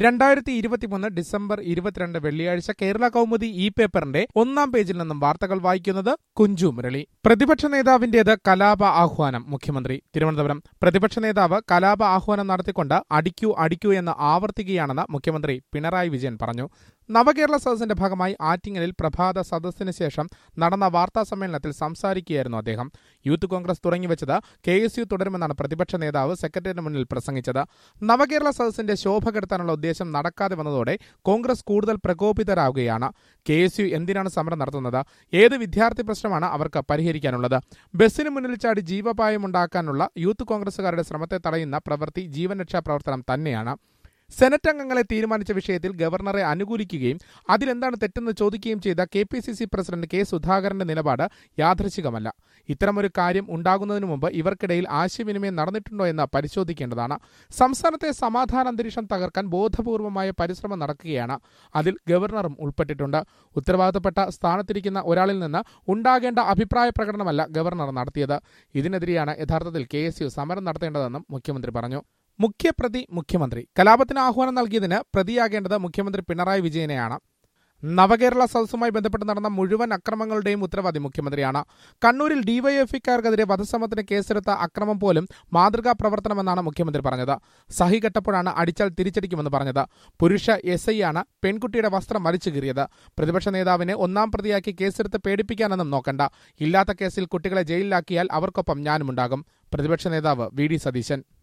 രണ്ടായിരത്തി ഇരുപത്തിമൂന്ന് ഡിസംബർ ഇരുപത്തിരണ്ട് വെള്ളിയാഴ്ച കേരള കൗമുദി ഇ പേപ്പറിന്റെ ഒന്നാം പേജിൽ നിന്നും വാർത്തകൾ വായിക്കുന്നത് കുഞ്ചു മുരളി പ്രതിപക്ഷ നേതാവിന്റേത് കലാപ ആഹ്വാനം മുഖ്യമന്ത്രി തിരുവനന്തപുരം പ്രതിപക്ഷ നേതാവ് കലാപ ആഹ്വാനം നടത്തിക്കൊണ്ട് അടിക്കൂ അടിക്കൂ എന്ന് ആവർത്തിക്കുകയാണെന്ന് മുഖ്യമന്ത്രി പിണറായി വിജയൻ പറഞ്ഞു നവകേരള സദസ്സിന്റെ ഭാഗമായി ആറ്റിങ്ങലിൽ പ്രഭാത സദസ്സിന് ശേഷം നടന്ന വാർത്താ സമ്മേളനത്തിൽ സംസാരിക്കുകയായിരുന്നു അദ്ദേഹം യൂത്ത് കോൺഗ്രസ് തുടങ്ങിവെച്ചത് കെ എസ് യു തുടരുമെന്നാണ് പ്രതിപക്ഷ നേതാവ് സെക്രട്ടറിയുടെ മുന്നിൽ പ്രസംഗിച്ചത് നവകേരള സദസ്സിന്റെ ശോഭ കെടുത്താനുള്ള ഉദ്ദേശം നടക്കാതെ വന്നതോടെ കോൺഗ്രസ് കൂടുതൽ പ്രകോപിതരാകുകയാണ് കെ എസ് യു എന്തിനാണ് സമരം നടത്തുന്നത് ഏത് വിദ്യാർത്ഥി പ്രശ്നമാണ് അവർക്ക് പരിഹരിക്കാനുള്ളത് ബസ്സിന് മുന്നിൽ ചാടി ജീവപായമുണ്ടാക്കാനുള്ള യൂത്ത് കോൺഗ്രസുകാരുടെ ശ്രമത്തെ തടയുന്ന പ്രവൃത്തി ജീവൻ രക്ഷാ പ്രവർത്തനം തന്നെയാണ് സെനറ്റ് അംഗങ്ങളെ തീരുമാനിച്ച വിഷയത്തിൽ ഗവർണറെ അനുകൂലിക്കുകയും അതിലെന്താണ് തെറ്റെന്ന് ചോദിക്കുകയും ചെയ്ത K P C C president K സുധാകരന്റെ നിലപാട് യാദൃശികമല്ല ഇത്തരമൊരു കാര്യം ഉണ്ടാകുന്നതിനു മുമ്പ് ഇവർക്കിടയിൽ ആശയവിനിമയം നടന്നിട്ടുണ്ടോ എന്ന് പരിശോധിക്കേണ്ടതാണ് സംസ്ഥാനത്തെ സമാധാന അന്തരീക്ഷം തകർക്കാൻ ബോധപൂർവമായ പരിശ്രമം നടക്കുകയാണ് അതിൽ ഗവർണറും ഉൾപ്പെട്ടിട്ടുണ്ട് ഉത്തരവാദിത്തപ്പെട്ട സ്ഥാനത്തിരിക്കുന്ന ഒരാളിൽ നിന്ന് ഉണ്ടാകേണ്ട അഭിപ്രായ പ്രകടനമല്ല ഗവർണർ നടത്തിയത് ഇതിനെതിരെയാണ് യഥാർത്ഥത്തിൽ കെ സമരം നടത്തേണ്ടതെന്നും മുഖ്യമന്ത്രി പറഞ്ഞു മുഖ്യപ്രതി മുഖ്യമന്ത്രി കലാപത്തിന് ആഹ്വാനം നൽകിയതിന് പ്രതിയാകേണ്ടത് മുഖ്യമന്ത്രി പിണറായി വിജയനെയാണ് നവകേരള സദസ്സുമായി ബന്ധപ്പെട്ട് നടന്ന മുഴുവൻ അക്രമങ്ങളുടെയും ഉത്തരവാദി മുഖ്യമന്ത്രിയാണ് കണ്ണൂരിൽ ഡിവൈഎഫ്ഇക്കാർക്കെതിരെ വധശ്രമത്തിന് കേസെടുത്ത അക്രമം പോലും മാതൃകാ പ്രവർത്തനമെന്നാണ് മുഖ്യമന്ത്രി പറഞ്ഞത് സഹി കെട്ടപ്പോഴാണ് അടിച്ചാൽ തിരിച്ചടിക്കുമെന്ന് പറഞ്ഞത് പുരുഷ എസ് ഐ ആണ് പെൺകുട്ടിയുടെ വസ്ത്രം വലിച്ചു കീറിയത് പ്രതിപക്ഷ നേതാവിനെ ഒന്നാം പ്രതിയാക്കി കേസെടുത്ത് പേടിപ്പിക്കാനൊന്നും നോക്കണ്ട ഇല്ലാത്ത കേസിൽ കുട്ടികളെ ജയിലിലാക്കിയാൽ അവർക്കൊപ്പം ഞാനുമുണ്ടാകും പ്രതിപക്ഷ നേതാവ് വി ഡി സതീശൻ